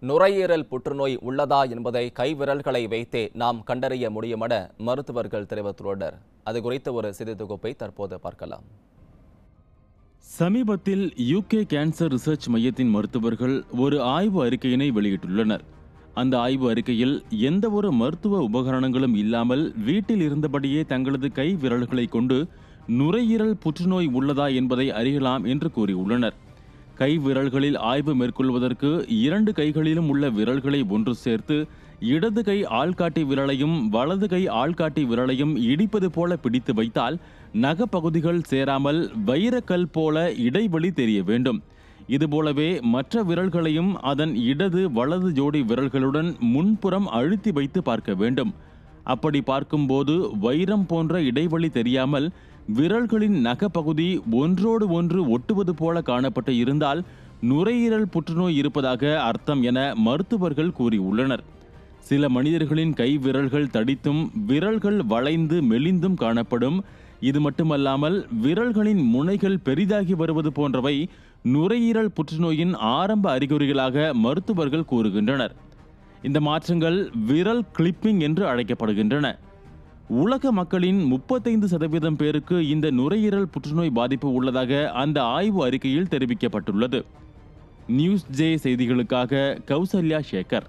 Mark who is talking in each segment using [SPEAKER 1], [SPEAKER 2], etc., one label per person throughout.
[SPEAKER 1] நுரையீரல் புற்றுநோய் உள்ளதா என்பதை கைவிரல்களை வைத்தே நாம் கண்டறிய முடியுமென மருத்துவர்கள் தெரிவித்துள்ளனர் அது குறித்த ஒரு சிறு தொகுப்பை தற்போது பார்க்கலாம்
[SPEAKER 2] சமீபத்தில் யூகே கேன்சர் ரிசர்ச் மையத்தின் மருத்துவர்கள் ஒரு ஆய்வு அறிக்கையினை வெளியிட்டுள்ளனர் அந்த ஆய்வு அறிக்கையில் எந்த ஒரு மருத்துவ உபகரணங்களும் இல்லாமல் வீட்டில் இருந்தபடியே தங்களது கை விரல்களை கொண்டு நுரையீரல் புற்றுநோய் உள்ளதா என்பதை அறியலாம் என்று கூறியுள்ளனர் கை விரல்களில் ஆய்வு மேற்கொள்வதற்கு இரண்டு கைகளிலும் உள்ள விரல்களை ஒன்று சேர்த்து இடது கை ஆள்காட்டி விரலையும் வலது கை ஆள்காட்டி விரலையும் இடிப்பது போல பிடித்து வைத்தால் நகப்பகுதிகள் சேராமல் வைரக்கல் போல இடைவெளி தெரிய வேண்டும் இதுபோலவே மற்ற விரல்களையும் அதன் இடது வலது ஜோடி விரல்களுடன் முன்புறம் அழுத்தி வைத்து பார்க்க வேண்டும் அப்படி பார்க்கும்போது வைரம் போன்ற இடைவெளி தெரியாமல் விரல்களின் நகப்பகுதி ஒன்றோடு ஒன்று ஒட்டுவது போல காணப்பட்டு இருந்தால் நுரையீரல் புற்றுநோய் இருப்பதாக அர்த்தம் என மருத்துவர்கள் கூறியுள்ளனர் சில மனிதர்களின் கை விரல்கள் தடித்தும் விரல்கள் வளைந்து மெலிந்தும் காணப்படும் இது மட்டுமல்லாமல் விரல்களின் முனைகள் பெரிதாகி வருவது போன்றவை நுரையீரல் புற்றுநோயின் ஆரம்ப அறிகுறிகளாக மருத்துவர்கள் கூறுகின்றனர் இந்த மாற்றங்கள் விரல் கிளிப்பிங் என்று அழைக்கப்படுகின்றன உலக மக்களின் முப்பத்தைந்து சதவீதம் பேருக்கு இந்த நுரையீரல் புற்றுநோய் பாதிப்பு உள்ளதாக அந்த ஆய்வு அறிக்கையில் தெரிவிக்கப்பட்டுள்ளது நியூஸ் ஜே செய்திகளுக்காக கௌசல்யா சேகர்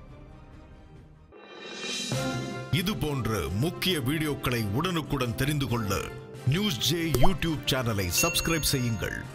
[SPEAKER 3] இது போன்ற முக்கிய வீடியோக்களை உடனுக்குடன் தெரிந்து கொள்ள நியூஸ் ஜே யூடியூப் சேனலை சப்ஸ்கிரைப் செய்யுங்கள்